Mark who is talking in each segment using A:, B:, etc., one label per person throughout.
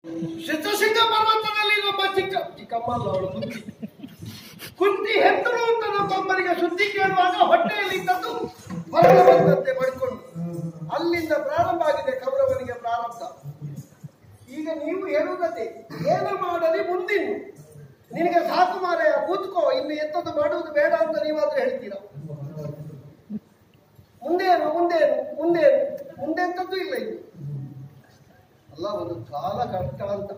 A: ಶತಸಿಂಹ ಪರ್ವತದಲ್ಲಿ ಒಬ್ಬ ಚಿಕ್ಕ ಚಿಕ್ಕಮ್ಮ ಅಲ್ಲ ಅವಳು ಕುಂತಿ ಕುಂತಿ ಹೆತ್ತರು ಅಂತ ನಮ್ಮಮ್ಮನಿಗೆ ಸುದ್ದಿ ಕೇಳುವಾಗ ಹೊಟ್ಟೆಯಲ್ಲಿ ಇದ್ದದ್ದು ಹೊರಗೆ ಬಂದಂತೆ ಪಡ್ಕೊಂಡು ಅಲ್ಲಿಂದ ಪ್ರಾರಂಭ ಆಗಿದೆ ಕೌರವನಿಗೆ ಪ್ರಾರಂಭ ಈಗ ನೀವು ಹೇಳುವುದತೆ ಏನು ಮಾಡಲಿ ಮುಂದಿನ ನಿನಗೆ ಸಾಕು ಮಾರಾಯ ಕೂತ್ಕೋ ಇನ್ನು ಎತ್ತದ್ದು ಮಾಡುವುದು ಬೇಡ ಅಂತ ನೀವಾದ್ರೂ ಹೇಳ್ತೀರಾ ಮುಂದೇನು ಮುಂದೇನು ಮುಂದೇನು ಮುಂದೆ ಎಂತದ್ದು ಇಲ್ಲ ಇಲ್ಲಿ ಅಲ್ಲ ಒಂದು ಕಾಲ ಕಷ್ಟ ಅಂತ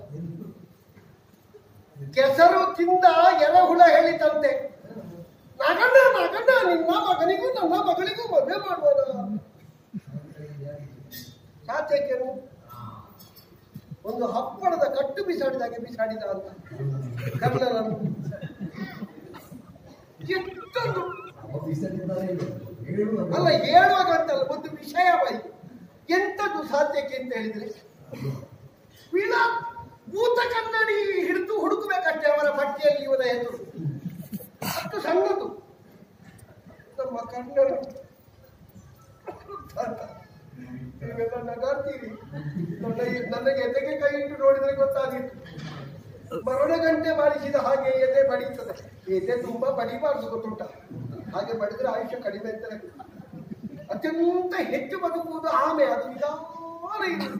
A: ಕೆಸರು ತಿಂದ ಎರೆಹುಳ ಹೇಳಿತಂತೆ ನಗಣ್ಣ ನಗಣ್ಣ ನಿನ್ನ ಮಗನಿಗೂ ನನ್ನ ಮಗಳಿಗೂ ಮದುವೆ ಮಾಡುವನ ಸಾತ್ಯಕ್ಕೇನು ಒಂದು ಹಪ್ಪಳದ ಕಟ್ಟು ಬಿಸಾಡಿದಾಗೆ ಬಿಸಾಡಿದ ಅಂತ ಕರ್ಣನನ್ನು ಎಷ್ಟೊಂದು ಅಲ್ಲ ಹೇಳುವಾಗ ಅಂತಲ್ಲ ಒಂದು ವಿಷಯವಾಯಿ ಎಂತದ್ದು ಸಾಧ್ಯಕ್ಕೆ ಅಂತ ಹೇಳಿದ್ರೆ ವೀಣಾ ಭೂತ ಕನ್ನಡಿ ಹಿಡಿದು ಹುಡುಕಬೇಕಷ್ಟೇ ಅವರ ಪಟ್ಟಿಯಲ್ಲಿ ಇವನ ಹೆಸರು ಅಷ್ಟು ಸಣ್ಣದು ನಮ್ಮ ಕನ್ನಡ ನೀವೆಲ್ಲ ನಗಾಡ್ತೀರಿ ನನ್ನ ನನಗೆ ಎದೆಗೆ ಕೈ ಇಟ್ಟು ನೋಡಿದ್ರೆ ಗೊತ್ತಾಗಿತ್ತು ಮರಣ ಗಂಟೆ ಬಾರಿಸಿದ ಹಾಗೆ ಎದೆ ಬಡೀತದೆ ಎದೆ ತುಂಬಾ ಬಡಿಬಾರ್ದು ಗೊತ್ತುಂಟ ಹಾಗೆ ಬಡಿದ್ರೆ ಆಯುಷ್ಯ ಕಡಿಮೆ ಅಂತ ಲೆಕ್ಕ. ಅತ್ಯಂತ ಹೆಚ್ಚು ಬದುಕುವುದು ಆಮೆ ಅದು ನಿಧಾನ ಇದೆ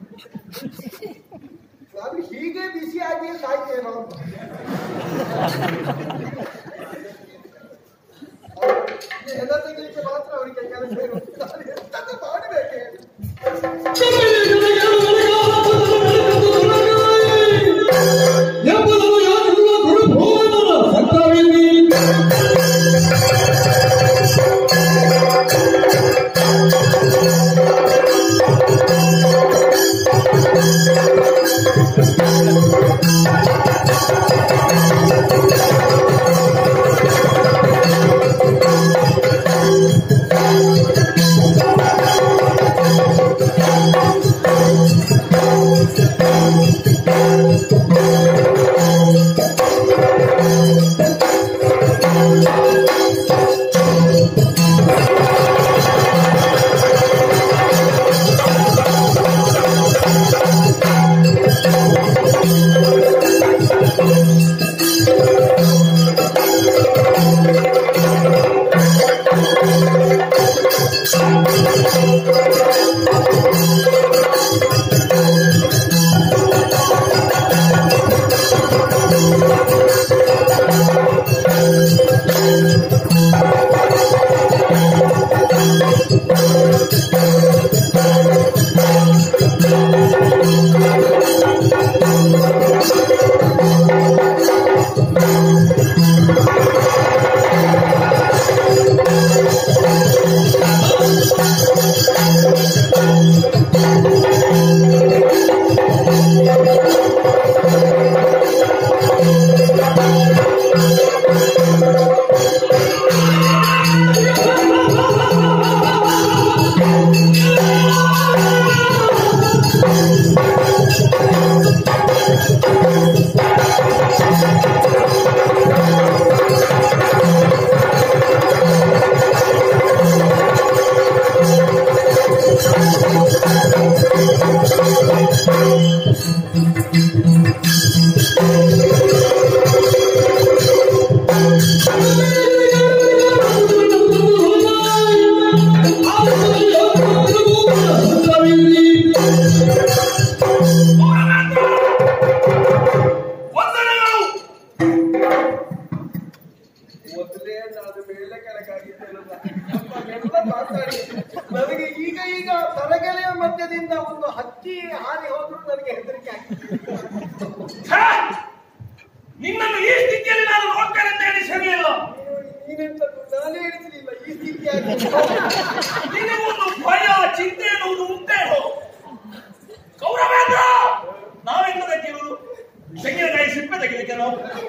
A: ನಾನು ಹೀಗೆ ಬಿಸಿಯಾಗಿಯೇ ಸಾಯ್ತೇನೋ ಅಂತ ಎಲ್ಲ ತೆಗಿಲಿಕ್ಕೆ ಮಾತ್ರ ಅವರಿಗೆ ಕೆಲಸ ಇರುತ್ತೆ ನಾನು ಎಂತದ್ದು ಮಾಡಬೇಕೆ
B: ವಂದನೆಗಳು
A: ಮೊದಲೇ ನಾನು ಮೇಲೆ ಕೆಳಗಾಗಿದ್ದೇನಲ್ಲ ಎಲ್ಲ ಮಾತಾಡಿ ನನಗೆ ಈಗ ಈಗ ತರಗೆಲೆಯ ಮಧ್ಯದಿಂದ ಒಂದು ಹಕ್ಕಿ ಹಾರಿ ಹೋದ್ರು ನನಗೆ ಹೆದರಿಕೆ ಆಗ್ತದೆ
B: ಛೇ! ನಿನ್ನನ್ನು ಈ ಸ್ಥಿತಿಯಲ್ಲಿ ನಾನು ನೋಡ್ತೇನೆ ಅಂತ ಎಣಿಸಿರಲಿಲ್ಲ
A: ನೀನೆಂತದ್ದು ನಾನೇ ಹೇಳಿರ್ಲಿಲ್ಲ ಈ ಸ್ಥಿತಿಯಾಗಿ
B: ನಿನಗೊಂದು ಭಯ ಚಿಂತೆ ಎನ್ನುವುದು ಉಂಟೇನೋ ಕೌರವೇಂದ್ರ ನಾವೆಂತದಕ್ಕಿರುವುದು ತೆಂಗಿನಕಾಯಿ ಸಿಪ್ಪೆ ತೆಗಿಲಿಕ್ಕೇನೋ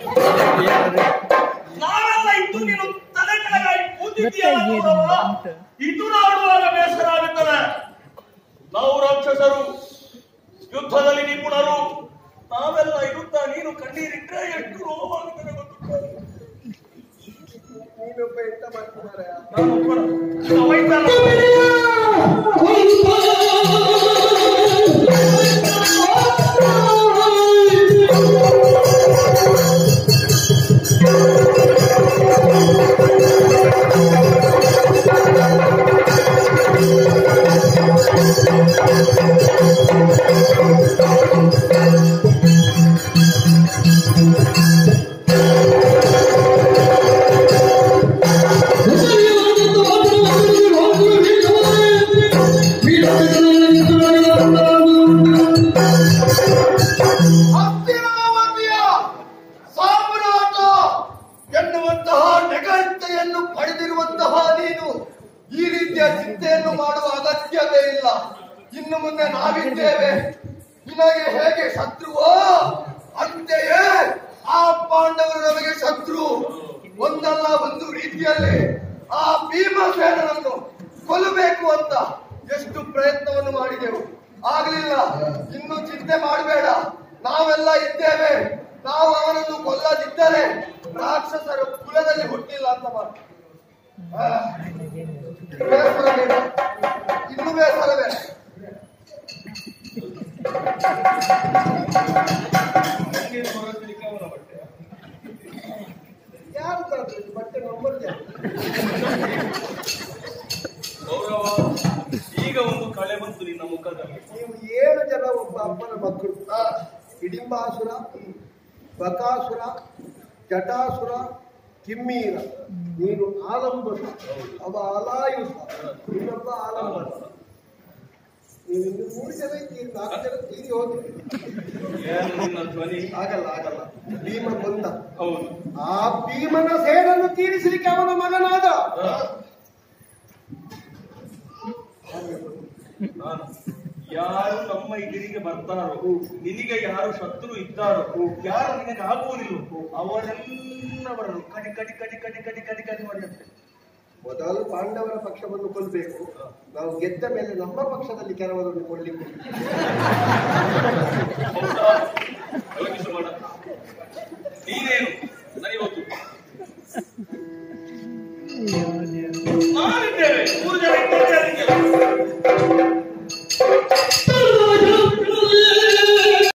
B: ನಾವೆಲ್ಲ ಇದ್ದು ನೀನು ತಲೆ ಕೆಳಗಾಗಿ ಕೂತಿದ್ದೀಯಲ್ಲ ಕೌರವ ಇದು ನೋಡುವಾಗ ಬೇಸರ ಆಗುತ್ತದೆ ನಾವು ರಾಕ್ಷಸರು ಯುದ್ಧದಲ್ಲಿ ನಿಪುಣರು ನಾವೆಲ್ಲ ಇರುತ್ತಾ ನೀನು ಕಣ್ಣೀರಿಟ್ರೆ ಎಷ್ಟು ನೋವಾಗುತ್ತದೆ ಗೊತ್ತುಂಟಾ?
A: ನೀನೊಬ್ಬ ಎಂತ ಮಾಡ್ತಿದ್ದಾರೆ
B: ನಾನು ಒಬ್ಬನ. ಅವೈತಲ್ಲ.
C: Oh,
A: ಅಂತೆಯೇ ಆ ಪಾಂಡವರು ನಮಗೆ ಶತ್ರು ಒಂದಲ್ಲ ಒಂದು ರೀತಿಯಲ್ಲಿ ಆ ಭೀಮಸೇನನನ್ನು ಕೊಲ್ಲಬೇಕು ಅಂತ ಎಷ್ಟು ಪ್ರಯತ್ನವನ್ನು ಮಾಡಿದೆವು ಆಗ್ಲಿಲ್ಲ ಇನ್ನು ಚಿಂತೆ ಮಾಡಬೇಡ ನಾವೆಲ್ಲ ಇದ್ದೇವೆ ನಾವು ಅವನನ್ನು ಕೊಲ್ಲದಿದ್ದರೆ ರಾಕ್ಷಸರ ಕುಲದಲ್ಲಿ ಹುಟ್ಟಿಲ್ಲ ಅಂತ ಮಾತು ಆ, ಬೇಸರ ಬೇಡ ಇನ್ನು ಬೇಸರ ಬೇಡ
B: ನನಗೆ ಹೊರತಿಲಿಕ್ಕೆ ಅವನ ಬಟ್ಟೆ
A: ಯಾರು ತಂದ್ರು ಇದು ಬಟ್ಟೆ ನಂಬರ್
B: ಗೌರವ ಈಗ ಒಂದು ಕಳೆ ಬಂತು ನಿನ್ನ ಮುಖದಲ್ಲಿ
A: ನೀವು ಏಳು ಜನ ಒಬ್ಬ ಅಪ್ಪನ ಮಕ್ಕಳು ಆ, ಹಿಡಿಂಬಾಸುರ ಬಕಾಸುರ ಜಟಾಸುರ ಕಿಮ್ಮೀರ ನೀನು ಆಲಂಬನ ಅವ ಅಲಾಯುಧ ಇನ್ನೊಬ್ಬ ಆಲಂಬನ ನೀವು ಇನ್ನು ಮೂರು ಜನ ಇದ್ದೀರಿ ನಾಲ್ಕು ಜನ ತೀರಿ ಹೋಗಿ
B: ಏನು ನಿನ್ನ ಧ್ವನಿ
A: ಆಗಲ್ಲ ಆಗಲ್ಲ ಭೀಮ ಬಂದ
B: ಹೌದು
A: ಆ ಭೀಮನ ಸೇಡನ್ನು ತೀರಿಸಲಿಕ್ಕೆ ಅವನ ಮಗನಾದ
B: ಹಾ. ನಾನು ಯಾರು ನಮ್ಮ ಎದುರಿಗೆ ಬರ್ತಾರೋ ನಿನಗೆ ಯಾರು ಶತ್ರು ಇದ್ದಾರೋ ಯಾರು ನಿನಗೆ ಆಗುವುದಿಲ್ಲ ಅವರೆಲ್ಲವರನ್ನು ಕಡಿ ಕಡಿ ಕಡಿ ಕಡಿ ಕಡಿ ಕಡಿ ಕಡಿ ಮಾಡಿ ಅಂತ
A: ಮೊದಲು ಪಾಂಡವರ ಪಕ್ಷವನ್ನು ಕೊಲ್ಲಬೇಕು ನಾವು ಗೆದ್ದ ಮೇಲೆ ನಮ್ಮ ಪಕ್ಷದಲ್ಲಿ ಕೆಲವರನ್ನು ಕೊಡ್ಲಿಕ್ಕೆ
B: ಹೌದಾ ಯೋಚಿಸು ಮಾಡ ನೀನೇನು ನನಗೊತ್ತು ನಾನಿದ್ದೇವೆ ಮೂರು ಜನ ಇದ್ದೇವೆ ಅದಕ್ಕೆ.